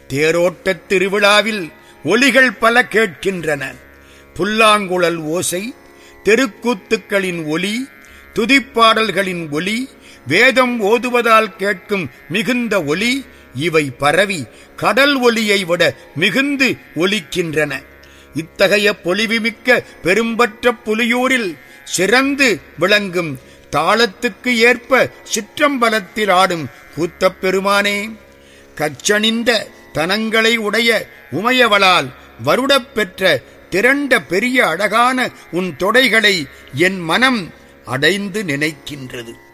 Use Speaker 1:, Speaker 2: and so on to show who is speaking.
Speaker 1: தேரோட்டத் திருவிழாவில் ஒலிகள் பல கேட்கின்றன புல்லாங்குழல் ஓசை தெருக்கூத்துக்களின் ஒலி துதிப்பாடல்களின் ஒலி வேதம் ஓதுவதால் கேட்கும் மிகுந்த ஒலி இவை பரவி கடல் ஒலியை விட மிகுந்து ஒலிக்கின்றன இத்தகைய பொலிவுமிக்க பெரும்பற்ற புலியூரில் சிறந்து விளங்கும் தாளத்துக்கு ஏற்ப சிற்றம்பலத்தில் ஆடும் கூத்தப் பெருமானே கச்சணிந்த தனங்களை உடைய உமையவளால் வருடப் பெற்ற திரண்ட பெரிய அழகான உன் தொடைகளை என் மனம் அடைந்து நினைக்கின்றது